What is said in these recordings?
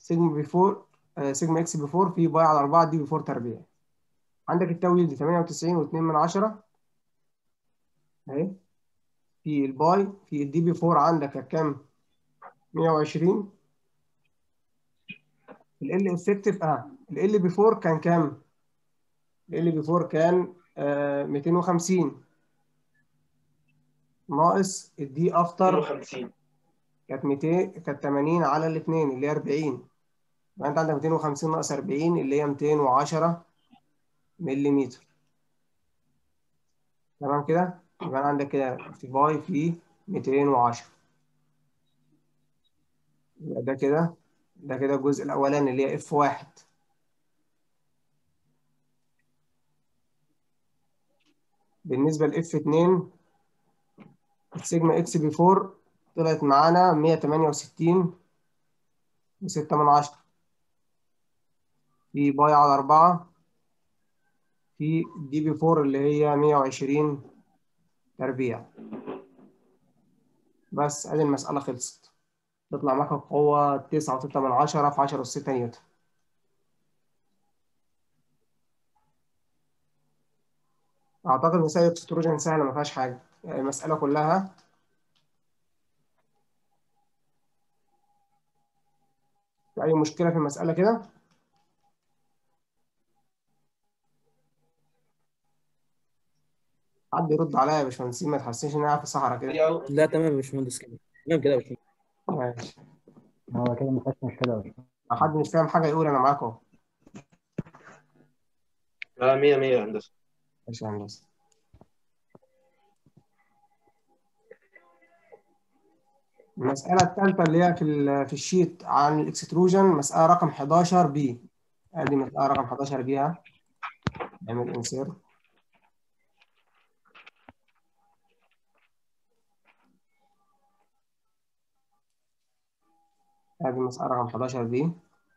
سيجما بي 4 آه، سيجما اكس بي 4 في باي على 4 دي بي 4 تربيع عندك التاويل دي 98 و2 من 10 اهي في الباي في الدي بي 4 عندك كام 120 ال افكتيف اه ال بي 4 كان كام ال بي 4 كان آه 250 ناقص الدي افتر 52 كانت 200 كانت 80 على الاثنين اللي هي 40 يبقى انت عندك 250 ناقص 40 اللي هي 210 ملم تمام كده يبقى عندك كده في باي في 210 يبقى ده كده ده كده الجزء الاولاني اللي هي اف واحد بالنسبه لاف 2 السيجما اكس بي 4 طلعت معانا 168 و6 من 10 في باي على 4 في دي بي 4 اللي هي 120 تربيع بس ادي المسألة خلصت تطلع معاك القوة 9 و6 من 10 في 10 أس 6 نيوتن أعتقد مسائل الاكستروجين سهلة ما فيهاش حاجة يعني المسألة كلها في أي مشكلة في المسألة كده؟ حد يرد عليا يا باشمهندس ما تحسسنيش إن أنا قاعد في الصحراء كده لا تمام يا باشمهندس كده تمام كده يا باشمهندس ماشي هو كده ما فيهاش مشكلة أصلا لو حد مش فاهم حاجة يقول أنا معاك أهو لا 100 100 يا هندسة ماشي يا هندسة المسألة الثالثة اللي هي في ال- في الشيت عن الاكستروجن مسألة رقم 11 بي ادي مسألة رقم 11 بي ها نعمل انسير ادي مسألة رقم 11 بي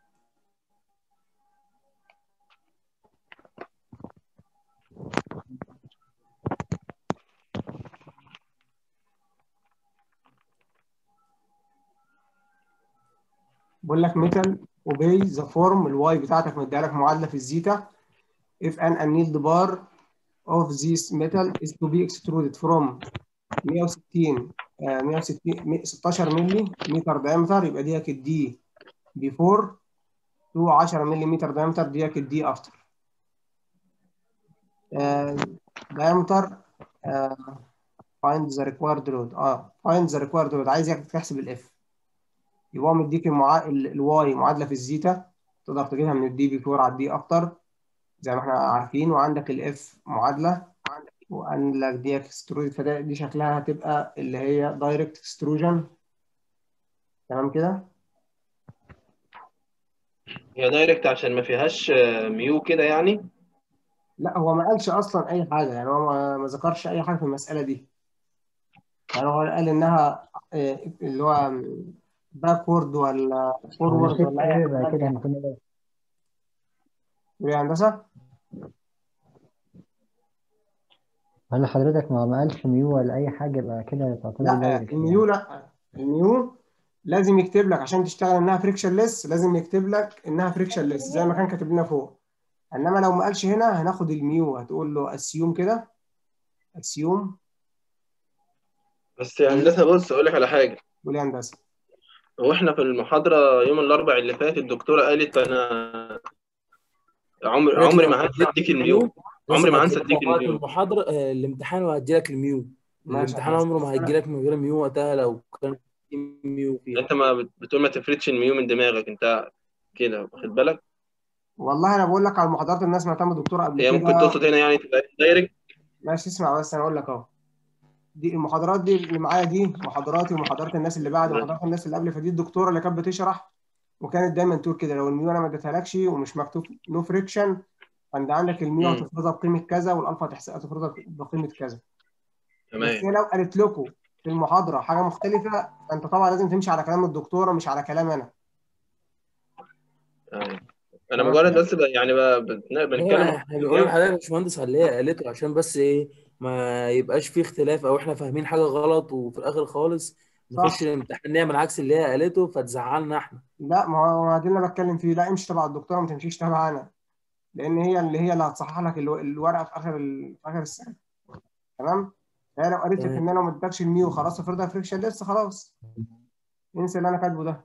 بقول لك ميتال اوبي ذا فورم الواي بتاعتك مديها لك معادله في الزيتا if an annealed bar of this metal is to be extruded from 160 آه، 160 16 مللي متر diameter يبقى ديك الدي before to 10 مللي متر diameter ديك الدي after آه، diameter آه، find the required load اه find the required load عايزك تحسب الاف يبقى هو مديك المعا... ال- الواي معادله في الزيتا تقدر تجيبها من الدي بي 4 على الدي افتر زي ما احنا عارفين وعندك الاف معادله وقال لك دي اكستروجن فده دي شكلها هتبقى اللي هي دايركت اكستروجن تمام كده هي دايركت عشان ما فيهاش آه، ميو كده يعني لا هو ما قالش اصلا اي حاجه يعني هو ما ما ذكرش اي حاجه في المساله دي يعني هو قال انها آه، اللي هو باكورد ولا فورورد ولا اي يبقى حاجه كده هنكون إيه؟ يا هندسه هل حضرتك ما ما قالش ميو ولا أي حاجة يبقى كده تعتبر لا دايركت الميو لا الميو لازم يكتب لك عشان تشتغل انها فريكشن ليس لازم يكتب لك انها فريكشن ليس زي ما كان كاتب لنا فوق انما لو ما قالش هنا هناخد الميو هتقول له اسيوم كده اسيوم بس يا هندسة بص أقول لك على حاجة قول يا هندسه هو إحنا في المحاضرة يوم الأربع اللي فات الدكتورة قالت أنا عمر عمري ما هنسى أديك الميو عمري ما هنسى أديك وقت الميو المحاضرة آه، الامتحان وهدي لك الميو ماشي الامتحان يا عمره ما هندسة. هيجي لك من غير ميو وقتها لو كان في ميو فيها أنت ما بت- بتقول ما تفردش الميو من دماغك أنت كده واخد بالك والله انا بقول لك على المحاضرات الناس سمعتها من الدكتوره قبل هي ممكن كده تقصد هنا يعني تبقى دايركت ماشي اسمع بس انا اقول لك اهو دي المحاضرات دي اللي معايا دي محاضراتي ومحاضرات الناس اللي بعد ومحاضرات الناس اللي قبل فدي الدكتوره اللي كانت بتشرح وكانت دايما تقول كده لو الميو انا ما اديتهالكش ومش مكتوب نو فريكشن فانت عندك الميو مم. هتفرضها بقيمه كذا والالفا هتحس- هتفرضها بقيمه كذا بس تمام هي لو قالت لكم في المحاضره حاجه مختلفه فانت طبعا لازم تمشي على كلام الدكتوره مش على كلام انا أيوة. أنا مجرد بس ب- يعني ب- بن- بنتكلم ايوه احنا بنقول لحضرتك يا باشمهندس على اللي هي قالته عشان بس ايه ما يبقاش في اختلاف او احنا فاهمين حاجه غلط وفي الاخر خالص نخش الامتحان نعمل عكس اللي هي قالته فتزعلنا احنا لا ما هو ما ده اللي انا بتكلم فيه لا امشي تبع الدكتوره ما تمشيش تبع انا لان هي اللي هي اللي هتصحح لك الو- الورقه في اخر ال- في اخر السنه تمام فهي لو قالت لك تمام. ان انا ما اديتكش الميو خلاص افرضها فريكشن لسه خلاص انسى اللي انا كاتبه ده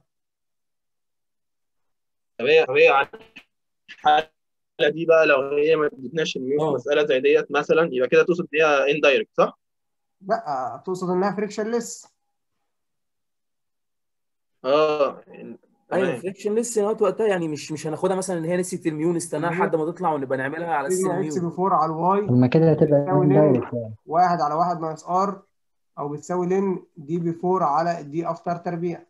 طب هي طب هي على الحاله دي بقى لو هي ما ادتناش الميو في اه. مساله زي ديت مثلا يبقى كده تقصد ان هي اندايركت صح؟ لا تقصد انها فريكشن لسه اه ايوه تمام فريكشن لسه وقت وقتها يعني مش مش هناخدها مثلا ان هي نسيت الميو نستناها الميو. لحد ما تطلع ونبقى نعملها على اساس سيجما اكس الميو بفور على الواي طب ما كده هتبقى بتساوي لين اندايركت يعني واحد على واحد ناقص ار او بتساوي لين دي بفور على دي افتر تربيع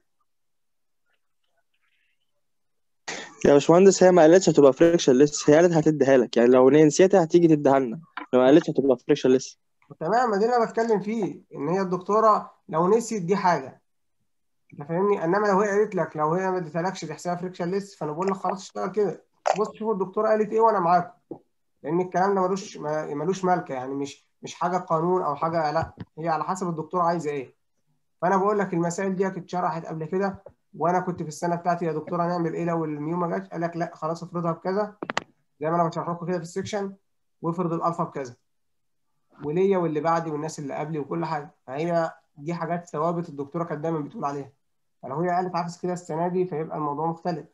يا باشمهندس هي ما قالتش هتبقى فريكشن لسه هي قالت هتديها لك يعني لو هي نسيتها هتيجي تديها لنا لو ما قالتش هتبقى فريكشن لسه تمام ما ده اللي انا بتكلم فيه ان هي الدكتوره لو نسيت دي حاجه انت فاهمني انما لو هي قالت لك لو هي ما اديتلكش تحسبها فريكشن ليس فانا بقول لك خلاص اشتغل كده بص شوف الدكتوره قالت ايه وانا معاكم لان الكلام ده ملوش ما- ملوش مالكه يعني مش مش حاجه قانون او حاجه لا هي على حسب الدكتوره عايزه ايه فانا بقول لك المسائل دي اتشرحت قبل كده وانا كنت في السنه بتاعتي يا دكتوره نعمل ايه لو الميو ما جاتش قال لك لا خلاص افرضها بكذا زي ما انا بشرح لكم كده في السكشن وافرض الالفا بكذا وليا واللي بعدي والناس اللي قبلي وكل حاجه فهي دي حاجات ثوابت الدكتوره كانت دايما بتقول عليها فلو هي قالت عكس كده السنه دي فيبقى الموضوع مختلف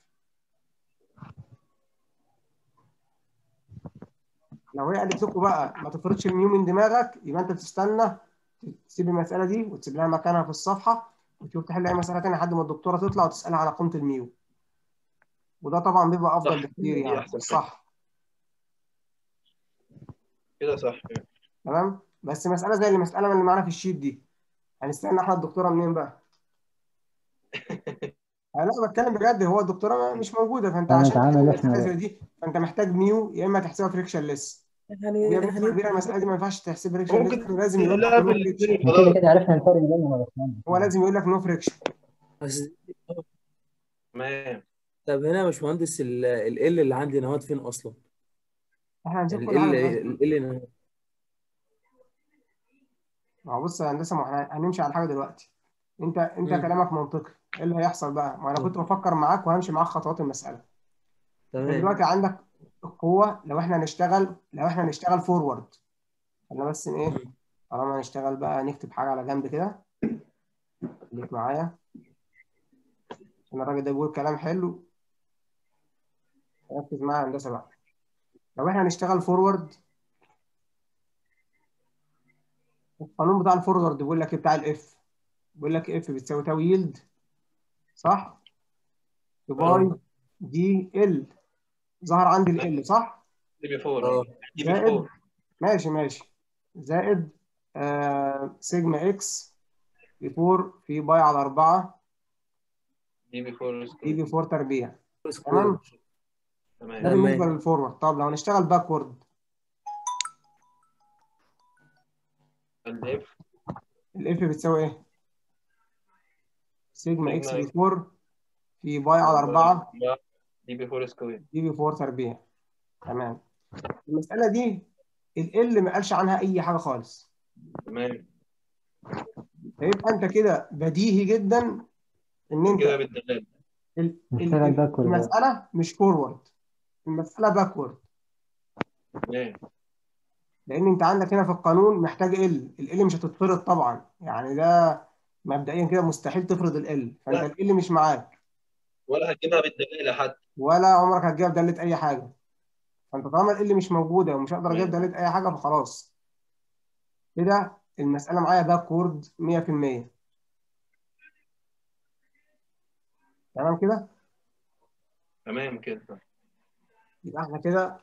لو هي قالت لكم بقى ما تفرضش الميو من دماغك يبقى انت تستنى تسيب المساله دي وتسيب لها مكانها في الصفحه وتشوف تحل اي مساله ثانيه لحد ما الدكتوره تطلع وتسالها على قيمه الميو وده طبعا بيبقى افضل صح. بكتير دي يعني أحسن صح كده صح تمام بس مساله زي المساله اللي معانا في الشيت دي هنستنى احنا الدكتوره منين بقى؟ انا لا بتكلم بجد هو الدكتوره مش موجوده فانت أنا عشان نتعامل تحل إحنا مساله بقى. زي دي فانت محتاج ميو يا اما تحسبها فريكشن ليس يعني وهي بنسبه يعني كبيره المساله دي ما ينفعش تحسب فريكشن ممكن ليس لازم يقول لا لك في نو فريكشن الاثنين احنا كده خلاص كده عرفنا الفرق بينهم يا باشمهندس هو لازم يقول لك نو فريكشن بس تمام طب هنا يا باشمهندس ال ال اللي عندي نواد فين اصلا؟ احنا هنشوف ال كل حاجه ال دلوقتي ال نواد ما هو بص يا هندسه ما احنا هنمشي على حاجه دلوقتي انت انت مم. كلامك منطقي ايه اللي هيحصل بقى؟ ما انا كنت بفكر معاك وهمشي معاك خطوات المساله انت تمام دلوقتي عندك القوه لو احنا هنشتغل لو احنا هنشتغل فورورد خلينا بس ايه مم. طالما هنشتغل بقى نكتب حاجه على جنب كده خليك معايا عشان الراجل ده بيقول كلام حلو ركز معايا يا هندسه بقى لو احنا هنشتغل فورورد القانون بتاع الفورورد بيقول لك ايه بتاع الاف بيقول لك اف بتساوي تاو يلد صح في باي اه دي ال ظهر عندي ال صح دي بي 4 اه دي بي زائد 4 ماشي ماشي زائد آه سيجما اكس في 4 في باي على 4 دي بي 4 دي بي 4 تربيع سكوير تمام ده تمام بالنسبه تمام للفورورد طب لو هنشتغل باكورد الاف الاف بتساوي ايه؟ سيجما اكس سيجما في 4 في باي على 4 دي بي 4 سكوير دي بي 4 تربيع تمام المساله دي ال ما قالش عنها اي حاجه خالص تمام فيبقى انت كده بديهي جدا ان انت كده بالدلال ال- ال- نشتغل ال- باكورد بقى. المساله مش فورورد المساله باكورد تمام لان انت عندك هنا في القانون محتاج ال ال مش هتتفرض طبعا يعني ده مبدئيا كده مستحيل تفرض ال فانت ال مش معاك ولا هتجيبها بالدلال حتى ولا عمرك هتجيب داله اي حاجه فانت طالما ال مش موجوده ومش هقدر اجيب داله اي حاجه فخلاص كده المساله معايا باكورد 100% تمام كده تمام كده يبقى احنا كده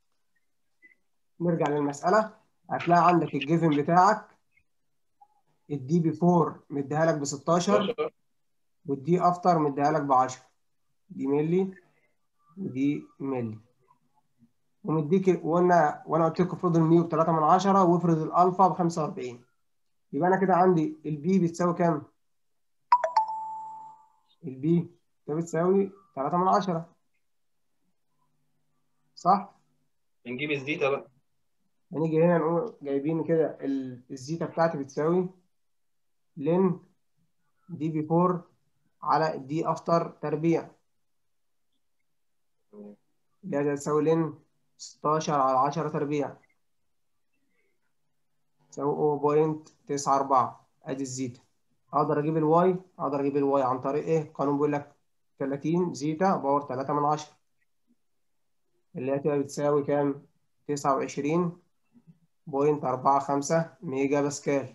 نرجع للمساله هتلاقي عندك الجيفن بتاعك الدي بي 4 مديها لك ب 16 16 والدي افتر مديها لك ب 10 دي ملي ودي ملي ومديك وقلنا وانا قلت لك افرض الميو ب 3 من 10 وافرض الالفا ب 45 يبقى انا كده عندي البي بتساوي كام؟ البي ده بتساوي 3 من 10 صح؟ نجيب الزيتا بقى هنيجي هنا نقول جايبين كده ال- الزيتا بتاعتي بتساوي لن دي بيفور على دي افتر تربيع اللي هي تساوي لن 16 على 10 تربيع تساوي 0.94 ادي الزيتا اقدر اجيب الواي اقدر اجيب الواي عن طريق ايه قانون بيقول لك 30 زيتا باور 3 من 10 اللي هي تبقى بتساوي كام 29.45 ميجا باسكال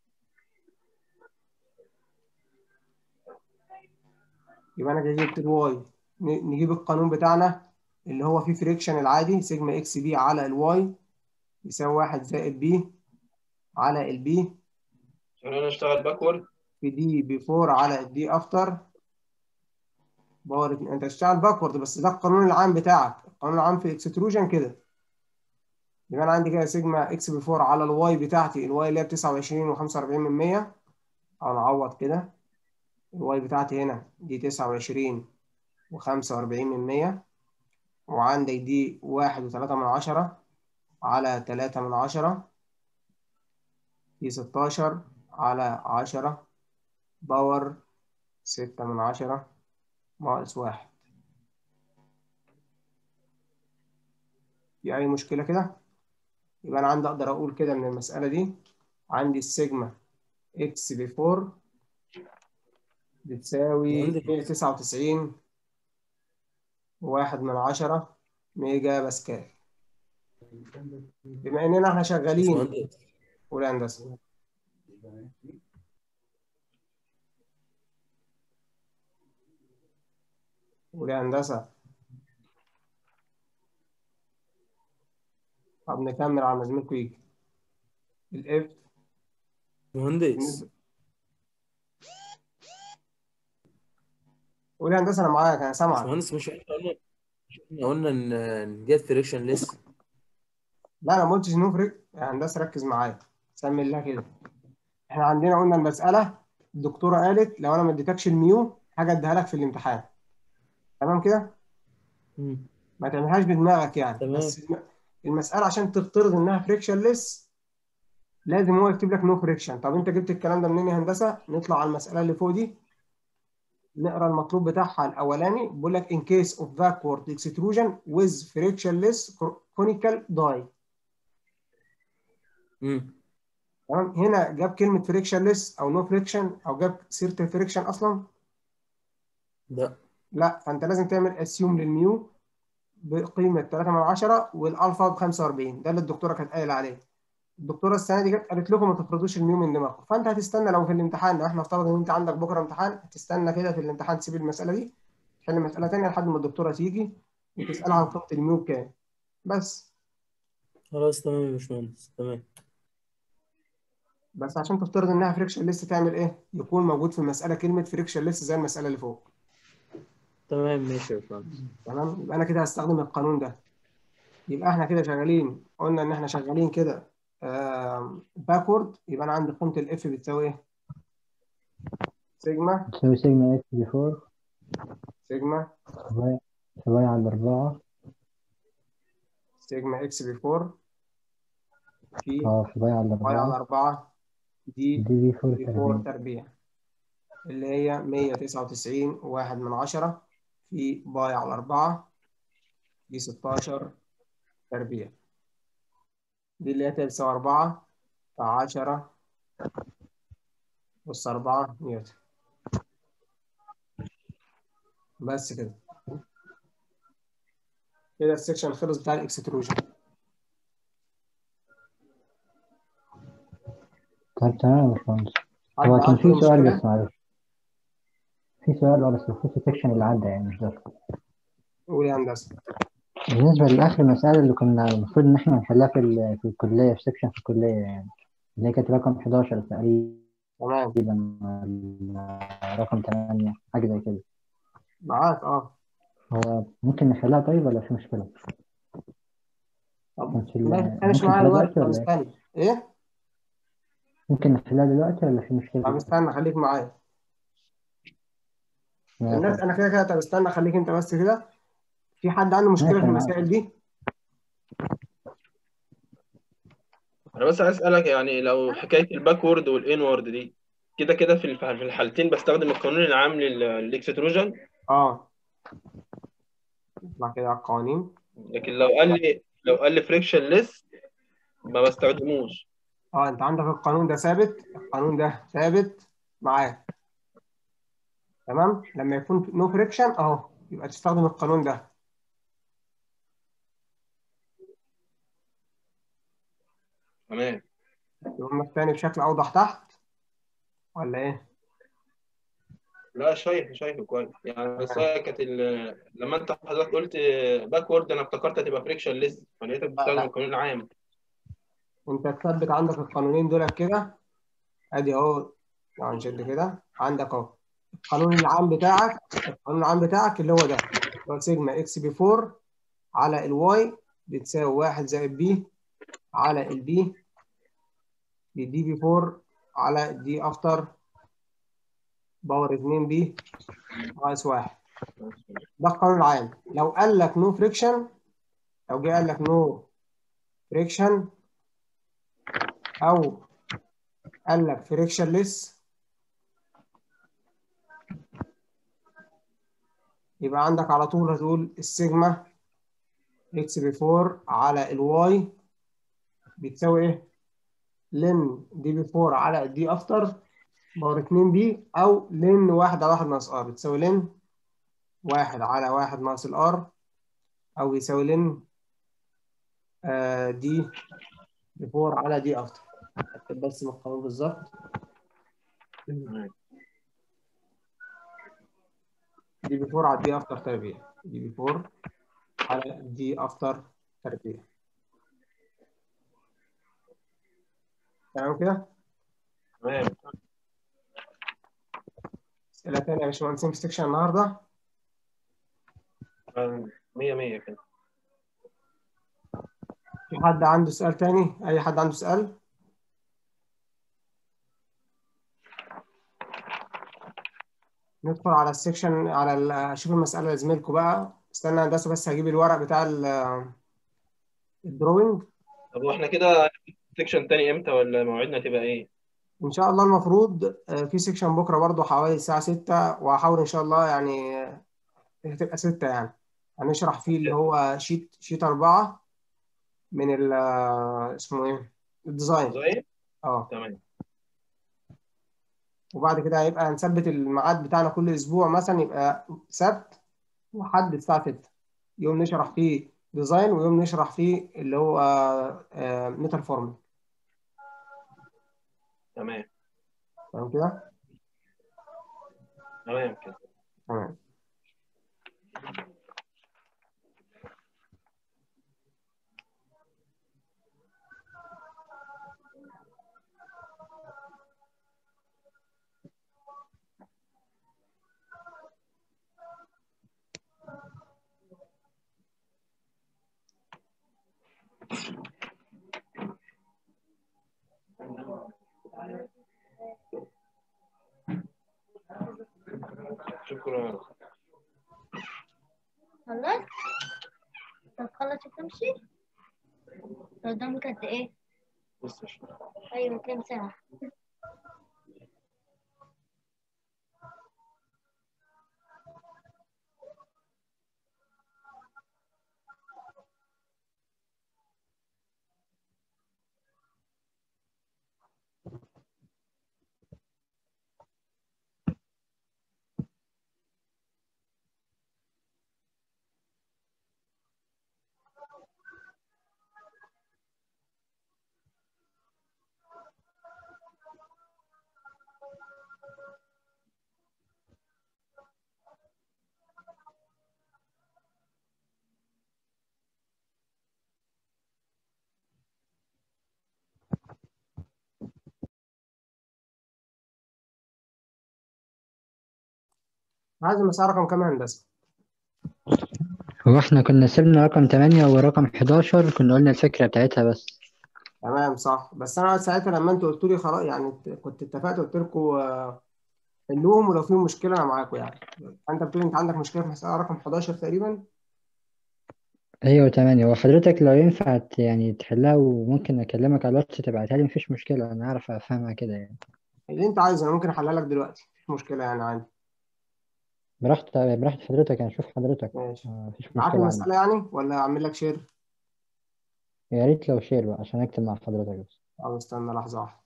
يبقى انا كده جبت الواي نجيب القانون بتاعنا اللي هو فيه فريكشن العادي سيجما اكس بي على الواي يساوي 1 زائد بي على البي خلينا نشتغل باكورد في دي بيفور على الدي افتر باور اتنين. انت تشتغل باكورد بس ده القانون العام بتاعك القانون العام في الاكستروجن كده يبقى انا عندي كده سيجما اكس بيفور على الواي بتاعتي الواي اللي هي ب 29 و45 من 100 او نعوض كده الواي بتاعتي هنا دي 29 و45 من 100 وعندك دي 1 و3 من 10 على 3 من 10 في 16 على 10 باور 6 من 10 ناقص 1 في أي مشكلة كده؟ يبقى أنا عندي أقدر أقول كده من المسألة دي عندي السيجما إكس بفور بتساوي عندك- 199 واحد من عشرة ميجا باسكال بما إننا إحنا شغالين باشمهندس قول يا هندسة قول يا هندسة طب نكمل على ما زميلكوا يجي الاف مهندس قول يا هندسة أنا معاك أنا سامعك باشمهندس مش احنا قلنا مش احنا قلنا ان ان ديت فريكشن ليس لا أنا ما قلتش نفرق يا هندسة ركز معايا سمي الله كده إحنا عندنا قلنا المسألة الدكتورة قالت لو أنا ما اديتكش الميو حاجة أديها لك في الامتحان تمام كده؟ ما تعملهاش بدماغك يعني تمام. بس الم- المسألة عشان تفترض إنها فريكشن ليس لازم هو يكتب لك نو فريكشن طب أنت جبت الكلام ده منين يا هندسة؟ نطلع على المسألة اللي فوق دي نقرا المطلوب بتاعها الأولاني بيقول لك in case of backward extrusion with frictionless conical die امم تمام هنا جاب كلمة فريكشنلess أو نو فريكشن أو جاب سيرة الفريكشن أصلا لا لا فأنت لازم تعمل اسيوم للميو بقيمة 3 من 10 والألفا ب 45 ده اللي الدكتورة كانت قايلة عليه الدكتوره السنه دي جت قالت لكم ما تفرضوش الميو من دماغكم فانت هتستنى لو في الامتحان لو احنا افترض ان انت عندك بكره امتحان هتستنى كده في الامتحان تسيب المساله دي تحل مساله ثانيه لحد ما الدكتوره تيجي وتسالها عن قيمه الميو بكام بس خلاص تمام يا باشمهندس تمام بس عشان تفترض انها فريكشن لسه تعمل ايه يكون موجود في المساله كلمه فريكشن لسه زي المساله اللي فوق تمام ماشي يا باشمهندس تمام يبقى انا كده هستخدم القانون ده يبقى احنا كده شغالين قلنا ان احنا شغالين كده باكورد يبقى انا عندي قيمه الاف بتساوي ايه سيجما تساوي سيجما اكس دي 4 سيجما سواي على أربعة سيجما اكس بي 4 في اه سواي على واي على أربعة 4 دي دي بي 4 بي 4 تربيع تربيع اللي هي 199 واحد من عشرة في باي على 4 دي 16 تربيع دي اللي هي تساوي 4 في 10 بص 4 نيوتن بس كده كده السكشن خلص بتاع الاكستروجن طب تمام يا باشمهندس حد هو كان عنده في سؤال مشكلة؟ بس معلش في سؤال اه بس بخصوص السكشن اللي عدى يعني مش ده قول يا هندسة بالنسبة لآخر المسألة اللي كنا المفروض إن إحنا نحلها في ال- في الكلية في سكشن في الكلية يعني اللي هي كانت رقم 11 تقريبا تمام ولا رقم 8 حاجة زي كده معاك اه هو ممكن نحلها طيب ولا في مشكلة؟ طب ممكن ما تتخانقش ممكن معايا نحلها دلوقتي دلوقتي طب ولا إيه؟ استنى ايه؟ ممكن نحلها دلوقتي ولا في طب مشكلة؟ استنى خليك معايا ماشي الناس انا كده كده طب استنى خليك انت بس كده في حد عنده مشكلة ماشي في أنا معاك. المسائل دي؟ انا بس عايز اسالك يعني لو حكايه الباكورد والانورد دي كده كده في الف- في الحالتين بستخدم القانون العام لل- للاكستروجن اه نطلع كده على القوانين لكن لو قال لي لو قال لي فريكشن ليس ما بستخدموش اه انت عندك القانون ده ثابت القانون ده ثابت معاك تمام لما يكون نو فريكشن اهو يبقى تستخدم القانون ده تمام يقوم الثاني بشكل اوضح تحت ولا ايه لا شايف شايفه كويس يعني بس هي كانت ال- لما انت حضرتك قلت باكورد انا افتكرت هتبقى فريكشن ليس فلقيتك بتستخدم لا. القانون العام انت تثبت عندك القانونين دول كده ادي اهو يعني نشد كده عندك اهو القانون العام بتاعك القانون العام بتاعك اللي هو ده اللي هو سيجما اكس بي 4 على الواي بتساوي 1 زائد بي على البي بدي بي 4 على الدي افتر باور 2 بي ناقص 1 ده القانون العام لو قال لك نو فريكشن لو جه قال لك نو فريكشن او قال لك فريكشن ليس يبقى عندك على طول هتقول السيجما اكس بي 4 على الواي بتساوي ايه؟ لن دي بي 4 على دي افتر باور 2 بي او لن 1 على 1 ناقص ار بتساوي لن 1 على 1 ناقص الار او يساوي لن آه دي بي 4 على دي افتر اكتب بس من القانون بالظبط دي بي 4 على دي افتر تربيع دي بي 4 على دي افتر تربيع تمام كده؟ تمام اسئله تانية يا باشمهندسين في سكشن النهارده 100 100 كده في حد عنده سؤال تاني؟ اي حد عنده سؤال؟ ندخل على السكشن على ال- اشوف المساله لزميلكم بقى استنى هندسه بس هجيب الورق بتاع ال- الدروينج طب واحنا كده سيكشن تاني امتى ولا موعدنا تبقى ايه؟ ان شاء الله المفروض آه، في سيكشن بكره برضو حوالي الساعه 6 وهحاول ان شاء الله يعني آه، هتبقى 6 يعني هنشرح فيه اللي هو شيت شيت 4 من ال آه، اسمه ايه الديزاين زي اه تمام وبعد كده هيبقى هنثبت الميعاد بتاعنا كل اسبوع مثلا يبقى سبت وحد الساعه 6 يوم نشرح فيه ديزاين ويوم نشرح فيه اللي هو ميتال فورمing تمام تمام كده تمام كده تمام شكرا خلصت؟ طب خلص وتمشي؟ قدامك قد ايه؟ لسه شوية. ايوه كام ساعة؟ عايز المسألة رقم كام يا هندسة؟ هو احنا كنا سيبنا رقم 8 ورقم 11 كنا قلنا الفكرة بتاعتها بس تمام صح بس انا ساعتها لما انتوا قلتوا لي خلاص يعني كنت اتفقت قلت لكم آه، حلوهم ولو فيهم مشكله انا معاكم يعني انت بتقول انت عندك مشكله في مساله رقم 11 تقريبا ايوه 8 وحضرتك لو ينفع ت- يعني تحلها وممكن اكلمك على الواتس تبعتها لي مفيش مشكلة انا اعرف افهمها كده يعني اللي انت عايزه انا ممكن احلها لك دلوقتي مفيش مشكله يعني عندي براحتك براحة حضرتك يعني شوف حضرتك ماشي آه، مفيش معاك مشكلة عندي المساله يعني ولا اعمل لك شير يا ريت لو شير بقى عشان اكتب مع حضرتك بس طب استنى لحظه واحده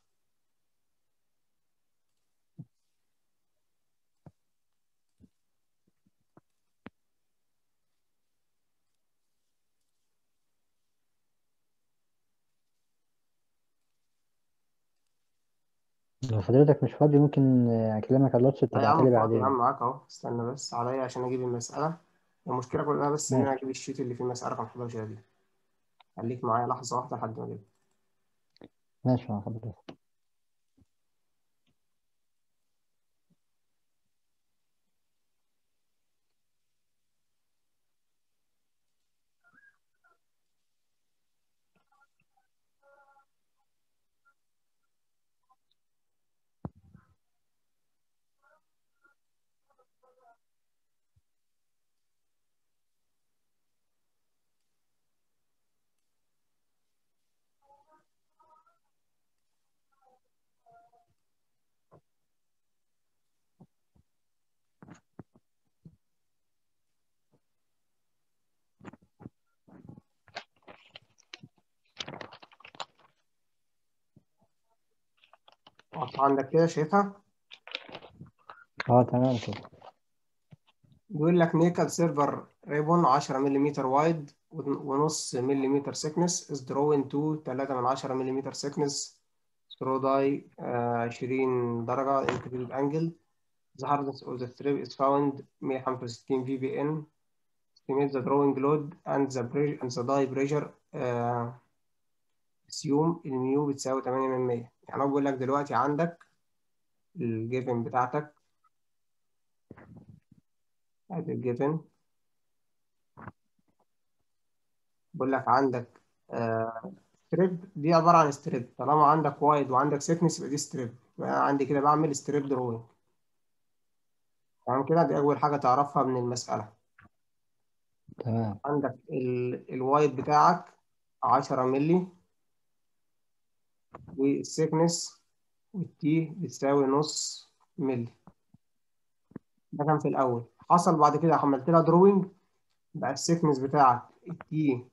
لو حضرتك مش فاضي ممكن آه، اكلمك على الواتس لا يا تبعتها عم لي فاضي يا بعدين عم معاك اهو استنى بس عليا عشان اجيب المساله المشكله كلها بس ان انا ماشي اجيب الشيت اللي فيه المساله رقم 11 دي خليك معايا لحظه واحده لحد ما اجيب ماشي مع حضرتك واضحه عندك كده شايفها اه تمام كده بيقول لك نيكل سيرفر ريبون 10 ملم وايد ونص ملم سيكنس از دروين تو 3 من 10 ملم سيكنس ثرو داي 20 درجة included angle the hardness of the strip is found 165 VBN estimate the drawing load and the pressure and the die pressure uh, assume الميو بتساوي 8 من 100 يعني هو بيقول لك دلوقتي عندك الجيفن بتاعتك ادي الجيفن بقول لك عندك ستريب دي عباره عن ستريب طالما عندك وايد وعندك سيكنس يبقى دي ستريب يبقى أنا عندي كده بعمل ستريب دروينج تمام كده دي اول حاجه تعرفها من المساله تمام عندك ال- الوايد بتاعك 10 مللي والسيكنس والتي بتساوي نص مللي ده كان في الاول حصل بعد كده عملت لها دروينج بقى السيكنس بتاعك التي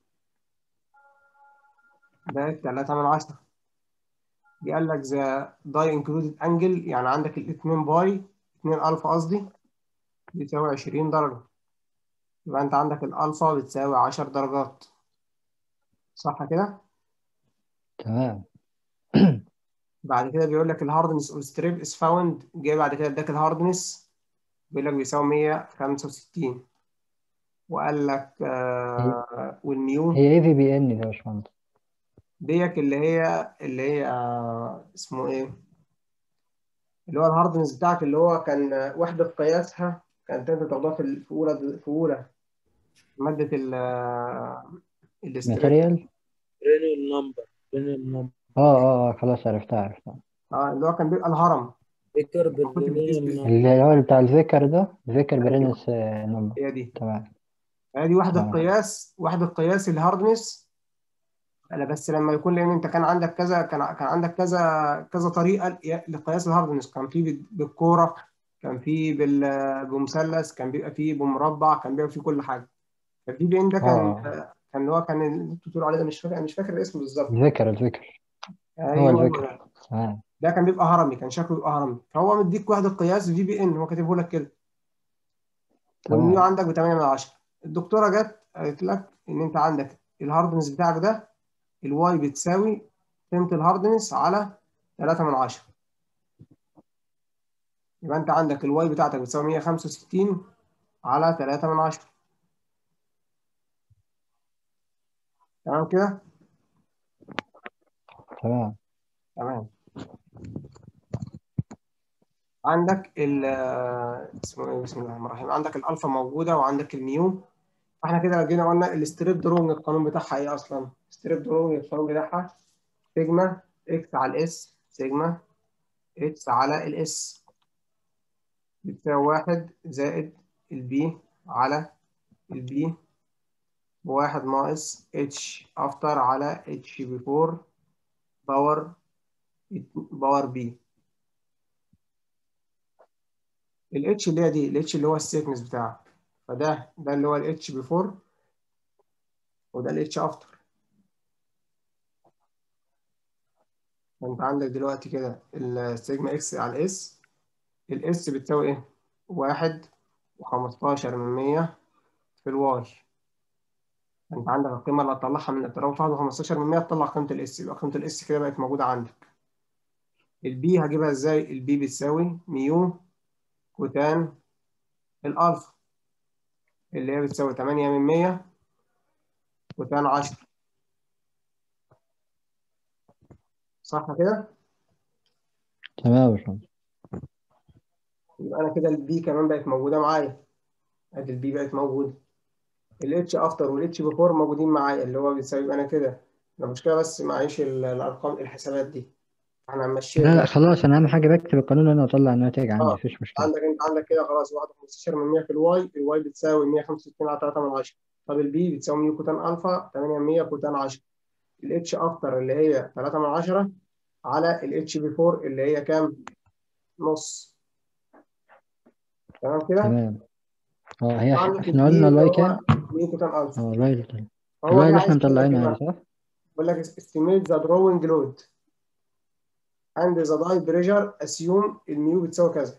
بقت 3 من 10 دي قال لك ذا داي انكلودد انجل يعني عندك الاثنين باي 2 الفا قصدي بتساوي 20 درجة يبقى انت عندك الالفا بتساوي 10 درجات صح كده تمام بعد كده بيقول لك الهاردنس اوف ستريب از فاوند جاي بعد كده اداك الهاردنس بيقول لك بيساوي 165 وقال لك آه والميو هي ايه في بي ان ده يا باشمهندس ديك اللي هي اللي هي آه اسمه ايه اللي هو الهاردنس بتاعك اللي هو كان آه، وحدة قياسها كانت انت تاخدها في ال- في اولى في اولى مادة ال آه، الاستريب ماتيريال رينال نمبر رينال نمبر اه اه اه خلاص عرفتها عرفتها اه اللي هو كان بيبقى الهرم فكر كنت بتقيس بالرينال بيه. نمبر اللي هو بتاع الفيكر ده فيكر أيوة. برينس آه، نمبر هي دي تمام هي دي وحدة تمام. قياس وحدة قياس الهاردنس لا بس لما يكون لان انت كان عندك كذا كان كان عندك كذا كذا طريقة لقياس الهاردنس كان في بال- بالكورة كان في بال- بمثلث كان بيبقى فيه بمربع كان بيبقى فيه كل حاجة فالدي بي ان ده كان اه كان اللي هو كان اللي انتوا بتقولوا عليه ده مش فاكر مش فاكر الاسم بالظبط الفيكر الفيكر هو ايوه هو الفيكر ده. تمام ده كان بيبقى هرمي كان شكله بيبقى هرمي فهو مديك وحدة قياس في بي ان هو كاتبه لك كده والميو تمام عندك ب 8 من 10 الدكتوره جت قالت لك ان انت عندك الهاردنس بتاعك ده الواي بتساوي قيمه الهاردنس على 3 من 10 يبقى انت عندك الواي بتاعتك بتساوي 165 على 3 من 10 تمام كده تمام تمام عندك ال اسمه ايه بسم الله الرحمن الرحيم عندك الالفا موجوده وعندك الميو فاحنا كده لو جينا قلنا الستريب درونج القانون بتاعها ايه اصلا ستريب درونج القانون بتاعها سيجما اكس على الاس سيجما اتش على الاس بتساوي واحد زائد البي على البي بواحد ناقص اتش افتر على اتش بفور باور باور بي الاتش اللي هي دي الاتش اللي هو السيكنس بتاعها فده ده اللي هو الاتش بيفور وده الاتش افتر فانت عندك دلوقتي كده السيجما اكس على الاس الاس بتساوي ايه؟ واحد وخمستاشر من مية في الواي انت عندك القيمة اللي هتطلعها من الاضطراب واحد وخمستاشر من مية تطلع قيمة الاس يبقى قيمة الاس كده بقت موجودة عندك البي هجيبها ازاي؟ البي بتساوي ميو كوتان الالفا اللي هي بتساوي تمانية من مية كوتان عشرة صح كده؟ تمام يا باشمهندس يبقى انا كده البي كمان بقت موجوده معايا ادي البي بقت موجوده الاتش افتر والاتش بيفور موجودين معايا اللي هو بيساوي يبقى انا كده المشكله بس معيش ال- الارقام الحسابات دي احنا هنمشيها لا لا كده. خلاص انا اهم حاجه بكتب القانون انا واطلع الناتج عندي آه. مفيش مشكله عندك انت عندك كده خلاص 1.15 من 100 في الواي الواي بتساوي 165 على 3 من 10 طب البي بتساوي 100 كوتان الفا 8 من 100 كوتان 10 الاتش افتر اللي هي 3 من 10 على الاتش بيفور اللي هي كام؟ نص تمام كده؟ تمام اه هي عندك احنا البي قلنا اللي الواي هو كام 100 كوتان الفا اه الواي اللي هو الواي اللي عايز احنا يقول لك مطلعينه إيه يعني بقى؟ صح بقول لك estimate the drawing load and the die pressure assume الميو بتساوي كذا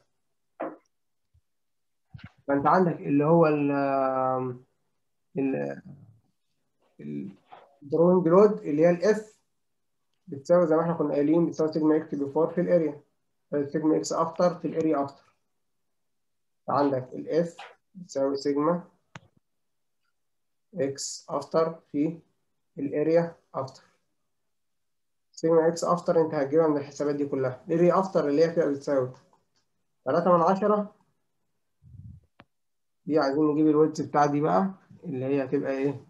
فانت عندك اللي هو ال ال الدروينج لود اللي هي الاف بتساوي زي ما احنا كنا قايلين بتساوي سيجما اكس بيفور في الاريا سيجما اكس افتر في الاريا افتر عندك الاف بتساوي سيجما اكس افتر في الاريا افتر سيجما اكس افتر انت هتجيبها من الحسابات دي كلها الاريا افتر اللي هي فيها بتساوي 3 من 10 دي عايزين نجيب الويدز بتاع دي بقى اللي هي هتبقى ايه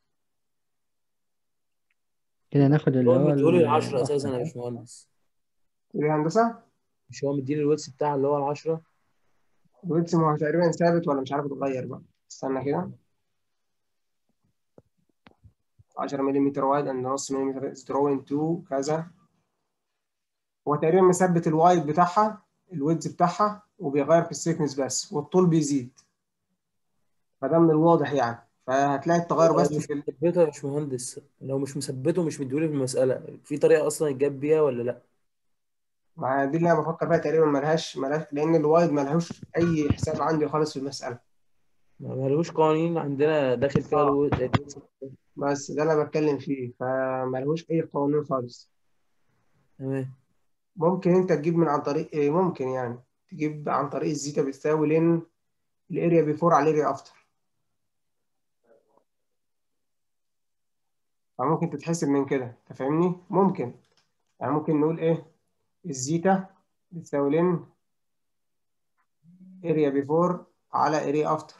كده ناخد اللي هو هو مديهولي ال- العشرة أساسا يا الأخضر. باشمهندس تقول ايه هندسه مش هو مديني الويتس بتاعها اللي هو العشرة الويدز ما هو تقريبا ثابت ولا مش عارف اتغير بقى استنى كده 10 ملم وايد اند نص ملم دروين 2 كذا هو تقريبا مثبت الوايد بتاعها الويدز بتاعها وبيغير في السيكنس بس والطول بيزيد فده من الواضح يعني فهتلاقي التغير بس مش في ال... مثبته يا باشمهندس لو مش مثبته مش مديهولي في المسألة في طريقة أصلا يتجاب بيها ولا لأ؟ ما دي اللي انا بفكر فيها تقريبا ملهاش ملهاش لان الوايد ملهوش اي حساب عندي خالص في المساله ما ملوش قوانين عندنا داخل فيها آه. الو- الويتس بس ده اللي انا بتكلم فيه فملهوش اي قوانين خالص تمام ممكن انت تجيب من عن طريق إيه ممكن يعني تجيب عن طريق الزيتا بتساوي لين الاريا بيفور على الاريا افتر فممكن تتحسب من كده انت فاهمني ممكن يعني ممكن نقول ايه الزيتا بتساوي لين اريا بيفور على اريا افتر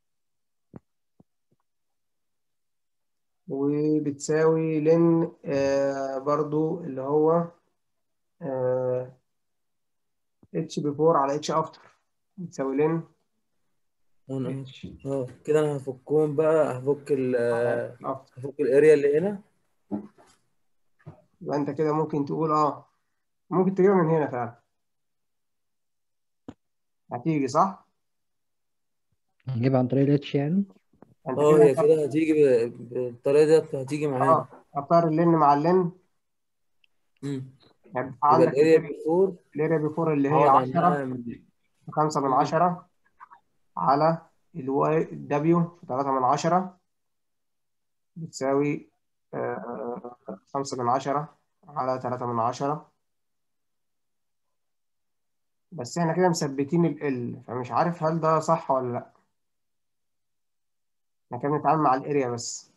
وبتساوي لين آه برضو اللي هو آه اتش بيفور على اتش افتر بتساوي لين أنا اتش اه كده أنا هفكهم بقى هفك ال على افتر هفك الاريا اللي هنا يبقى انت كده ممكن تقول اه ممكن تجيبها من هنا فعلا هتيجي صح؟ نجيب عن طريق الاتش يعني انت اه كده هي انت كده هتيجي ب- بالطريقة ديت هتيجي معانا اه اختار اللين مع اللين امم هيبقى يبقى عندك الاريا الاريا بيفور الاريا بيفور اللي هي عوض 10 عنها من- خمسة من مم. عشرة على الواي الدبليو في تلاتة من عشرة بتساوي آه، آه، خمسة من عشرة على تلاتة من عشرة بس احنا كده مثبتين ال L فمش عارف هل ده صح ولا لأ احنا كده بنتعامل مع الاريا بس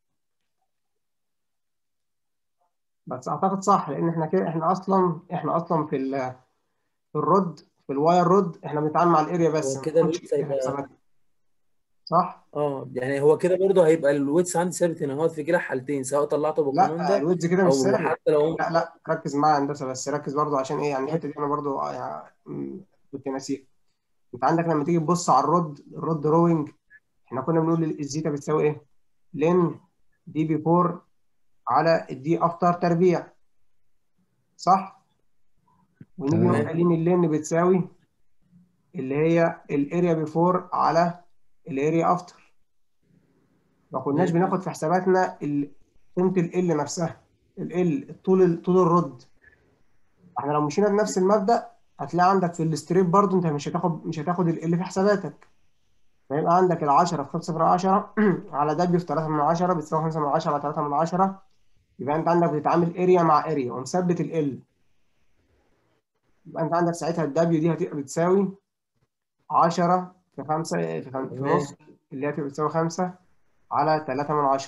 بس اعتقد صح لان احنا كده احنا اصلا احنا اصلا في ال في الرد في الواير رود احنا بنتعامل مع الاريا بس هو ما كده بناخدش الويتس هيبقى حسابات صح؟ اه يعني هو كده برضه هيبقى الويتس عندي ثابت هنا هو في كلا حالتين سواء طلعته بالقانون لا ده الويدز كده مش او ثابت حتى لو لا لا ركز معايا يا هندسه بس ركز برضو عشان ايه يعني الحته دي انا برضو آه، يعني م، كنت ناسيها انت عندك لما تيجي تبص على الرود الرود دروينج احنا كنا بنقول الزيتا بتساوي ايه؟ لين دي بي 4 على الدي افتر تربيع صح؟ ونيجي نقوم تمام قايلين اللين بتساوي اللي هي الاريا بيفور على الاريا افتر ما كناش مم. بناخد في حساباتنا ال- قيمه ال نفسها ال طول طول الرد احنا لو مشينا بنفس المبدأ هتلاقي عندك في الاستريب برضو انت مش هتاخد مش هتاخد ال في حساباتك فيبقى عندك ال 10 في 5 في 10 على دبليو في 3 من 10 بتساوي 5 من 10 على 3 من 10 يبقى انت عندك بتتعامل اريا مع اريا ومثبت ال يبقى انت عندك ساعتها الدبليو دي هتبقى بتساوي 10 في 5 في خم- في تمام. نص اللي هي هتبقى بتساوي 5 على 3 من 10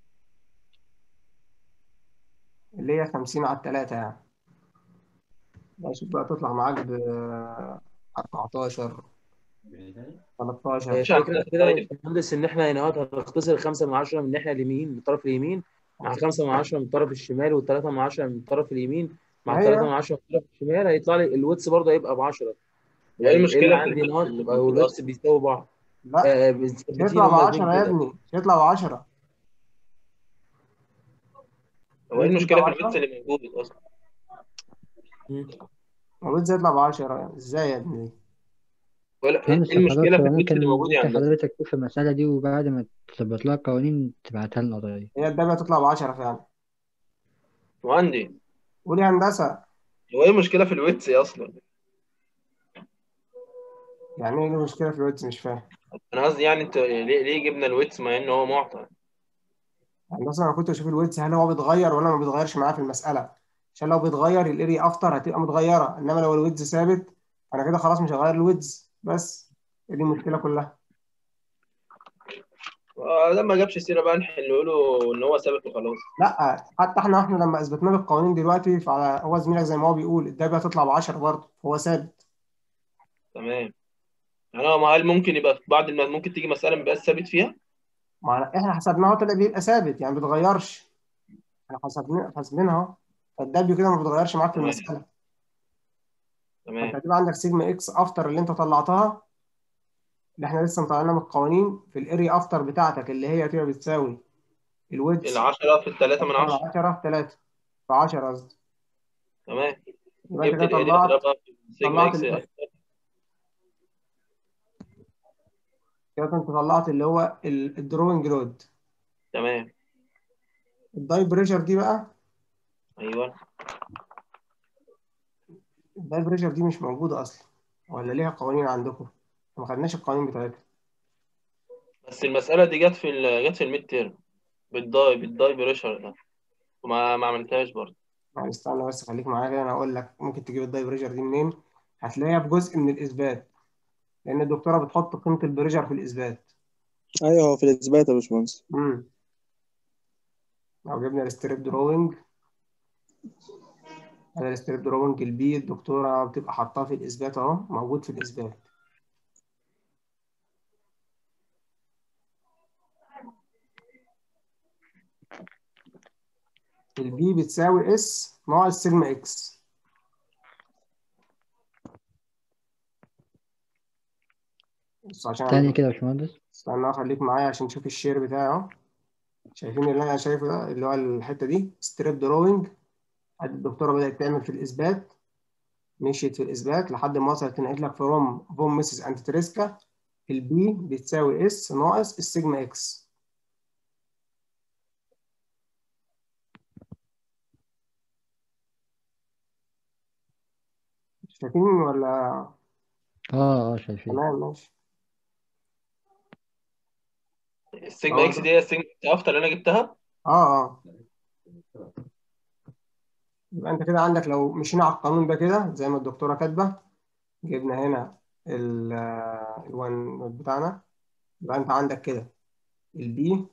اللي هي 50 على 3 يعني بقى شوف بقى تطلع معاك ب 14 13 هي مش عارف. الفكره كده يا باشمهندس ان احنا هنا اهوت هنختصر 5 من 10 من الناحيه اليمين من الطرف اليمين مع 5 من 10 من الطرف الشمال و3 من 10 من الطرف اليمين مع أيوة. 3 من 10 من الطرف الشمال هيطلع لي الويتس برضه هيبقى ب 10 وايه المشكله اللي في عندي الويتس نهار اللي يبقى موجود الويتس أصلاً؟ بيساوي بعض لا آه، مش مثبتين هيطلع ب هما 10 الاثنين يا كده ابني مش هيطلع ب 10 هو ايه المشكله في يطلع الويتس 10 اللي موجود اصلا مم. الويدز يطلع ب 10 ازاي يا ابني ولا ايه مهندس إيه المشكله خلاص في هو الويتس ممكن اللي موجود ممكن عندنا حضرتك تشوف المسألة دي وبعد ما تظبط لها القوانين تبعتها لنا قضية هي الدبليو هتطلع ب 10 فعلا وعندي قول يا هندسه هو ايه المشكله في الويتس اصلا يعني ايه المشكله في الويدز مش فاهم انا قصدي يعني انت ليه ليه جبنا الويتس مع ان هو معطى هندسه انا كنت بشوف الويدز هل هو بيتغير ولا ما بيتغيرش معاه في المساله عشان لو بيتغير الاريا افتر هتبقى متغيره انما لو الويدز ثابت انا كده خلاص مش هغير الويدز بس هي دي المشكله كلها آه، ده ما جابش سيره بقى نحله له ان هو ثابت وخلاص لا حتى احنا احنا لما اثبتناه بالقوانين دلوقتي فعلى هو زميلك زي ما هو بيقول الدبليو هتطلع ب 10 برضه هو ثابت تمام يعني هو هل ممكن يبقى في بعض الم... ممكن تيجي مساله ما يبقاش ثابت فيها ما احنا حسبناه طلع بيبقى ثابت يعني ما بيتغيرش احنا حسبنا حاسبينها اهو فالدبليو كده ما بيتغيرش معاك في تمام. المساله تمام انت هتبقى عندك سيجما اكس افتر اللي انت طلعتها اللي احنا لسه مطلعينها من القوانين في الاريا افتر بتاعتك اللي هي هتبقى بتساوي الويدز العشرة في الثلاثة من عشرة 10 3 في 10 قصدي تمام يبقى انت جبت كده الاريا طلعت اضربها في سيجما طلعت اكس ال كده انت طلعت اللي هو ال- الدروينج لود تمام الداي بريشر دي بقى ايوه الداي بريشر دي مش موجوده اصلا ولا ليها قوانين عندكم ما خدناش القوانين بتاعتها بس المسألة دي جت في ال... جت في الميد تيرم بالداي بالداي بريشر ده وما ما عملتهاش برضه يعني استنى بس خليك معايا كده انا هقول لك ممكن تجيب الداي بريشر دي منين هتلاقيها في جزء من الاثبات لان الدكتوره بتحط قيمه البريشر في الاثبات ايوه هو في الاثبات يا باشمهندس امم لو جبنا الستريب دروينج هذا الستريب دروينج البي الدكتوره بتبقى حاطاه في الاثبات اهو موجود في الاثبات البي بتساوي اس ناقص سيجما اكس بص عشان تاني كده يا باشمهندس استنى خليك معايا عشان تشوف الشير بتاعي اهو شايفين اللي انا شايفه ده اللي هو الحته دي ستريب دروينج الدكتوره بدات تعمل في الاثبات مشيت في الاثبات لحد ما وصلت نقلت لك فروم فون ميسيس انت تريسكا البي بتساوي اس ناقص السيجما اكس شايفين ولا اه اه شايفين تمام ماشي السيجما اه اكس دي هي السيجما افتر اللي انا جبتها اه اه يبقى انت كده عندك لو مشينا على القانون ده كده زي ما الدكتوره كاتبه جبنا هنا ال الوان بتاعنا يبقى انت عندك كده البي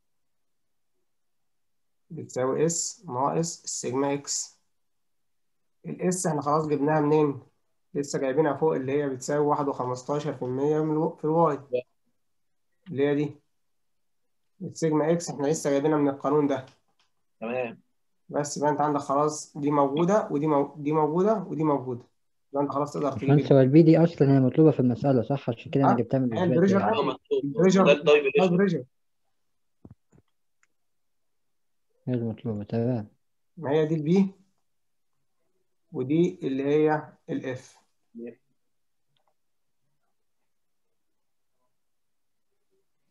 بتساوي اس ناقص السيجما اكس الاس احنا خلاص جبناها منين؟ لسه جايبينها فوق اللي هي بتساوي واحد وخمستاشر في المية من الو... في الواي اللي هي دي السيجما اكس احنا لسه جايبينها من القانون ده تمام بس يبقى انت عندك خلاص دي موجودة ودي مو... دي موجودة ودي موجودة يبقى انت خلاص تقدر تجيب باشمهندس هو البي دي اصلا هي مطلوبة في المسألة صح عشان كده انا ها؟ جبتها من هي الاثبات البريشر يعني هو ايوه مكتوب البريشر ده الداي ده بريشر البريشر هي المطلوبة تمام ما هي دي البي ودي اللي هي الاف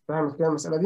فاهم كده المساله دي